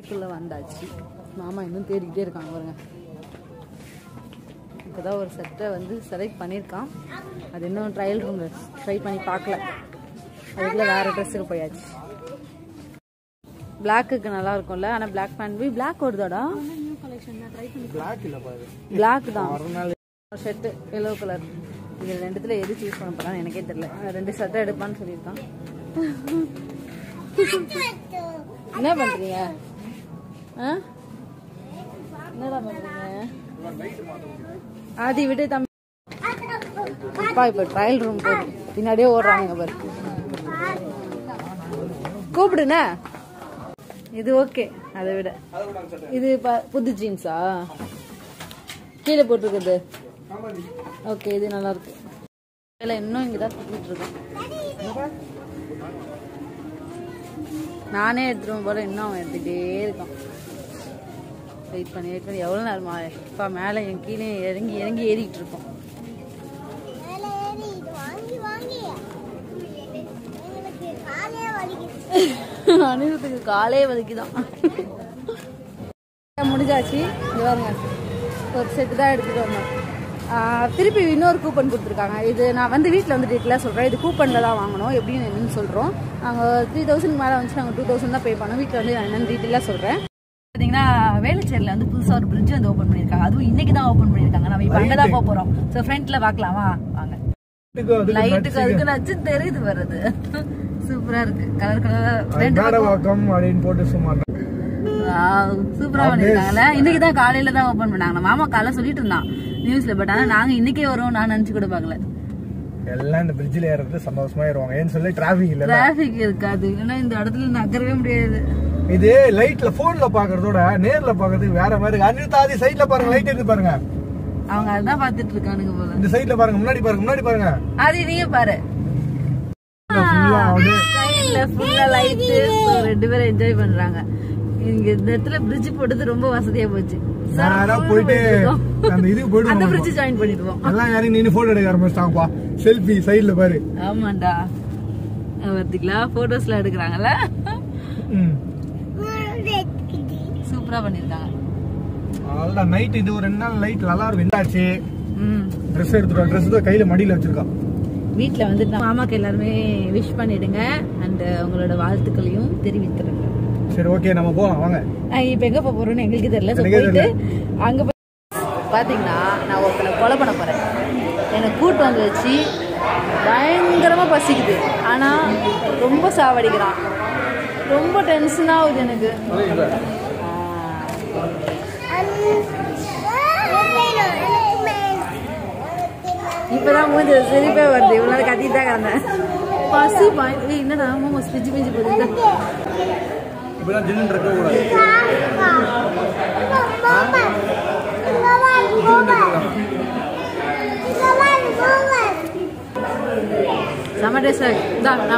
வீட்டுக்குள்ள வந்தாச்சு மாமா இன்னும் தேடிக்கிட்டே இருக்காங்க பாருங்க இப்போதான் ஒரு செட்டை வந்து செலக்ட் பண்ணியிருக்கான் அது இன்னும் ட்ரையல் ரூம் ட்ரை பண்ணி பார்க்கல அதுக்குள்ள வேற ட்ரெஸ்ஸுக்கு போயாச்சு பிளாக்குக்கு நல்லா இருக்கும்ல ஆனால் பிளாக் பேண்ட் போய் பிளாக் வருதாடா பிளாக் இல்ல பாரு பிளாக் தான் மறுநாள் ஷர்ட்டு எல்லோ கலர் இது ரெண்டுத்துல எது சூஸ் பண்ண போறான்னு எனக்கே தெரியல அவன் ரெண்டு ஷர்ட்டை எடுப்பான்னு சொல்லியிருக்கான் என்ன பண்றீங்க ஆ? என்னடா பண்றீங்க ஆதி விட்டு தம்பி அப்பா இப்ப ட்ரையல் ரூம் போகுது பின்னாடியே ஓடுறாங்க பாரு கூப்பிடுண்ணே இது ஓகே அதை விட இது ப- புது ஜீன்ஸா கீழே போட்டிருக்குது ஓகே இது நல்லா இருக்கு இல்லை இன்னும் இங்கே தான் தூக்கிட்டு இருக்கேன் நானே எடுத்துருவோம் போல இன்னும் அவன் எடுத்துகிட்டே இருக்கான் வெயிட் பண்ணி வெயிட் பண்ணி எவ்வளோ நேரமா அப்பா மேலே என் கீழே இறங்கி இறங்கி ஏறிக்கிட்டு இருக்கோம் மேலே ஏறி இது வாங்கி வாங்கி எங்களுக்கு காலே வலிக்குது அனிருத்துக்கு காலே வலிக்குதான் முடிஞ்சாச்சு இங்க பாருங்க ஒரு செட்டு தான் எடுத்துட்டு வந்தோம் ஆஹ் திருப்பி இன்னொரு கூப்பன் கொடுத்துருக்காங்க இது நான் வந்து வீட்டில் வந்து டீட்டெயிலாக சொல்கிறேன் இது கூப்பனில் தான் வாங்கணும் எப்படின்னு என்னன்னு சொல்கிறோம் நாங்கள் த்ரீ தௌசண்ட் மேலே வந்துச்சு நாங்கள் டூ தௌசண்ட் தான் பே பண்ணோம் வீட்டில் வந்து நான் என்னன்னு டீட்டெயிலாக சொல்கிறேன் பார்த்தீங்கன்னா வேலுச்சேரியில் வந்து புதுசாக ஒரு பிரிட்ஜ் வந்து ஓப்பன் பண்ணியிருக்காங்க அதுவும் இன்னைக்கு தான் ஓப்பன் பண்ணியிருக்காங்க நம்ம இப்போ அங்கே தான் போக போகிறோம் ஸோ ஃப்ரண்ட்டில் பார்க்கலாமா வாங்க லைட்டுக்கு அதுக்கு நச்சு தெரியுது வருது சூப்பரா இருக்கு கலர் கலர் மேடவாக்கம் அப்படின்னு போட்டு சும்மா சூப்பரா பண்ணிருக்காங்கல்ல இன்னைக்கு தான் காலையில தான் ஓபன் பண்ணாங்க நம்ம மாமா காலைல சொல்லிட்டு இருந்தான் நியூஸ்ல பட் ஆனா நாங்க இன்னைக்கே வரோம் நான் நினைச்சு கூட பாக்கல எல்லாம் இந்த பிரிட்ஜில் ஏறது சந்தோஷமா ஏறுவாங்க ஏன்னு சொல்லி டிராபிக் இல்ல டிராபிக் இருக்காது ஏன்னா இந்த இடத்துல நகரவே முடியாது இது லைட்ல போன்ல பாக்குறதோட நேர்ல பாக்குறதுக்கு வேற மாதிரி இருக்கு. அனிருத் ஆதி சைட்ல பாருங்க லைட் இருக்கு பாருங்க அவங்க அதான் பாத்துட்டு இருக்கானுங்க போல இந்த சைட்ல பாருங்க முன்னாடி பாருங்க முன்னாடி பாருங்க அது நீங்க பாரு ஃபுல்லா அப்படியே சைடுல ஃபுல்லா லைட் ரெண்டு பேரும் என்ஜாய் பண்றாங்க இங்க இந்த இடத்துல பிரிட்ஜ் போட்டது ரொம்ப வசதியா போச்சு நேரா போயிட்டு அந்த இதுக்கு அந்த போயிடுவோம் பிரிட்ஜ் ஜாயின் பண்ணிடுவோம் எல்லாம் யாரையும் நின்று போட்டோ எடுக்க ஆரம்பிச்சிட்டாங்கப்பா செல்ஃபி சைடுல பாரு ஆமாண்டா பாத்தீங்களா போட்டோஸ்ல எடுக்கிறாங்கல்ல ம் சூப்பரா பண்ணிருக்காங்க அவ்வளோதான் நைட் இது ஒரு ரெண்டு நாள் லைட் நல்லா இருக்கும் என்னாச்சு ம் ட்ரெஸ் எடுத்துட்டோம் ட்ரெஸ் தான் கையில மடியில வச்சிருக்கா வீட்டில் வந்து மாமாக்கு எல்லாருமே விஷ் பண்ணிடுங்க அண்ட் உங்களோட வாழ்த்துக்களையும் தெரிவித்துருங்க சரி ஓகே நம்ம போலாம் வாங்க இப்போ எங்கே போக போகிறோம்னு எங்களுக்கு தெரியல ஸோ எனக்கே போயிட்டு அங்கே போய் பார்த்தீங்கன்னா நான் ஒருத்தனை கொலை பண்ண போகிறேன் என்னை கூட்டு வந்து வச்சு பயங்கரமாக பசிக்குது ஆனால் ரொம்ப சாவடிக்கிறான் ரொம்ப டென்ஷன் ஆகுது எனக்கு இப்பதான் மூஞ்சி சிரிப்பே வருது இவ்வளோ நேரம் கத்திட்டு தான் கிடந்தேன் பசி பய ஏய், என்னடா மாமா பிஞ்சு பிஞ்சு போகுது இப்பதான் ஜின்னு இருக்க கூடாது செம்ம டேஸ்ட் இதான்